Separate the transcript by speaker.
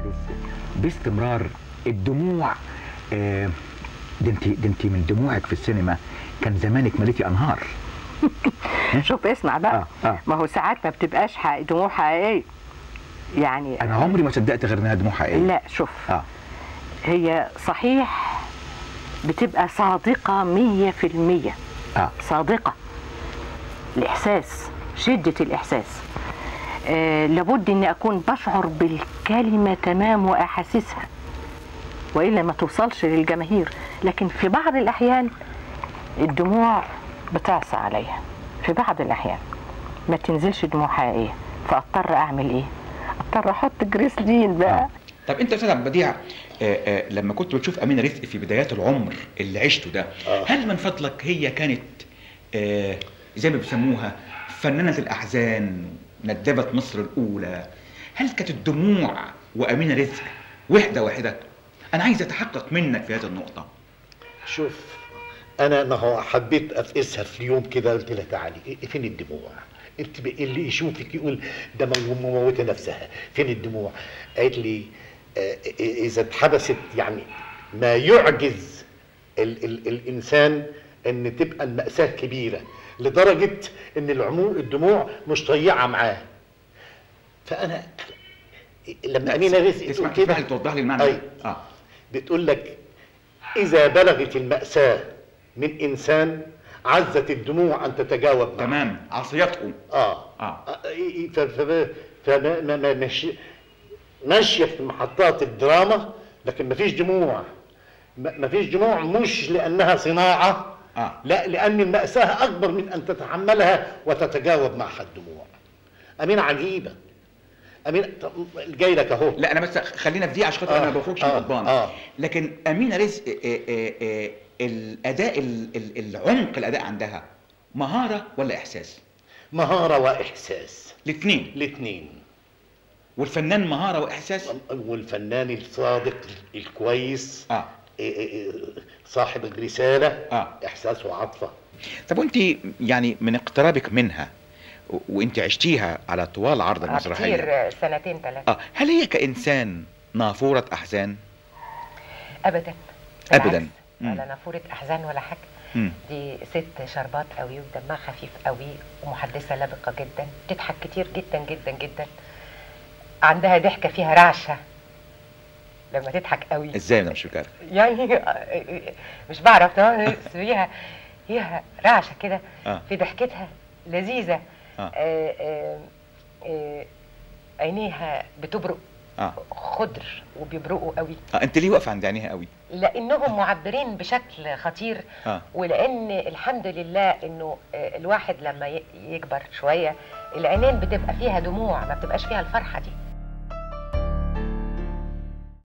Speaker 1: رزق باستمرار الدموع آه، ده انت ده انت من دموعك في السينما كان زمانك مليتي انهار
Speaker 2: شوف اسمع بقى
Speaker 1: آه، آه.
Speaker 2: ما هو ساعات ما بتبقاش حق- دموع حقيقيه يعني
Speaker 1: انا عمري ما صدقت غير انها دموع حقيقيه
Speaker 2: لا شوف
Speaker 1: اه
Speaker 2: هي صحيح بتبقى صادقة مية في المية
Speaker 1: اه
Speaker 2: صادقة الإحساس شدة الإحساس آه لابد أني أكون بشعر بالكلمة تمام وأحاسسها وإلا ما توصلش للجماهير لكن في بعض الأحيان الدموع بتعصى عليها في بعض الأحيان ما تنزلش دموع حقيقية فأضطر أعمل إيه؟ أضطر أحط جريسلين بقى
Speaker 3: طب انت يا استاذ عبد البديع آه، آه، لما كنت بتشوف امينه رزق في بدايات العمر اللي عشته ده
Speaker 4: آه.
Speaker 3: هل من فضلك هي كانت آه، زي ما بيسموها فنانه الاحزان ندبه مصر الاولى هل كانت الدموع وامينه رزق وحده واحده انا عايز اتحقق منك في هذه النقطه
Speaker 4: شوف انا ما هو حبيت افقسها في يوم كده قلت لها تعالي إيه- فين الدموع انت ب- اللي يشوفك يقول ده مو- مموته نفسها فين الدموع قالت لي آه، إ- اذا اتحبست يعني ما يعجز ال ال الانسان ان تبقى المأساة كبيرة لدرجة ان العمو الدموع مش طيعة معاه فانا لما امينه رزق
Speaker 3: تسمع
Speaker 4: تقول
Speaker 3: تسمح لي توضح لي المعنى
Speaker 4: أي.
Speaker 3: ده؟ اه
Speaker 4: بتقول لك إذا بلغت المأساة من إنسان عزت الدموع أن تتجاوب معه
Speaker 3: تمام عصيته
Speaker 4: آه
Speaker 3: اه
Speaker 4: ف- ف- فما ما ما ماشي ماشية في محطات الدراما لكن ما فيش دموع ما ما فيش دموع مش لأنها صناعة
Speaker 3: اه
Speaker 4: لا لأن المأساة أكبر من أن تتحملها وتتجاوب معها الدموع أمينة عجيبة أمينة طب جاي لك أهو
Speaker 3: لا انا بس خلينا في دي عشان خاطر
Speaker 4: آه،
Speaker 3: انا ما بخرجش من
Speaker 4: آه،
Speaker 3: الضبان
Speaker 4: آه.
Speaker 3: لكن امينه رزق آه، آه، آه، الاداء ال- ال- العمق الاداء عندها مهاره ولا احساس
Speaker 4: مهارة وإحساس
Speaker 3: الاثنين
Speaker 4: الاثنين
Speaker 3: والفنان مهاره واحساس
Speaker 4: والفنان الصادق الكويس
Speaker 3: اه
Speaker 4: إيه إيه إيه صاحب الرسالة
Speaker 3: اه
Speaker 4: إحساس وعاطفة
Speaker 3: طب وانت يعني من اقترابك منها و- وانت عشتيها على طوال عرض المسرحيه
Speaker 2: كتير سنتين ثلاثة
Speaker 3: اه هل هي كانسان نافوره احزان
Speaker 2: أبدا
Speaker 3: أبداً.
Speaker 2: بالعكس،
Speaker 3: مم.
Speaker 2: ولا نافورة أحزان ولا حاجة
Speaker 3: مم.
Speaker 2: دي ست شربات قوي ودمها خفيف قوي ومحدثة لبقة جدا تضحك كتير جدا جدا جدا عندها ضحكة فيها رعشة لما تضحك قوي
Speaker 3: ازاي انا مش فاكر
Speaker 2: يعني مش بعرف طبعاً، بس فيها فيها رعشة كده
Speaker 3: اه
Speaker 2: في ضحكتها لذيذة
Speaker 3: آه.
Speaker 2: آه، آه، آه، عينيها بتبرق
Speaker 3: اه
Speaker 2: خضر وبيبرقوا قوي
Speaker 3: اه انت ليه واقفه عند عينيها قوي
Speaker 2: لانهم معبرين بشكل خطير
Speaker 3: اه
Speaker 2: ولان الحمد لله انه آه، الواحد لما ي- يكبر شويه العينين بتبقى فيها دموع ما بتبقاش فيها الفرحه دي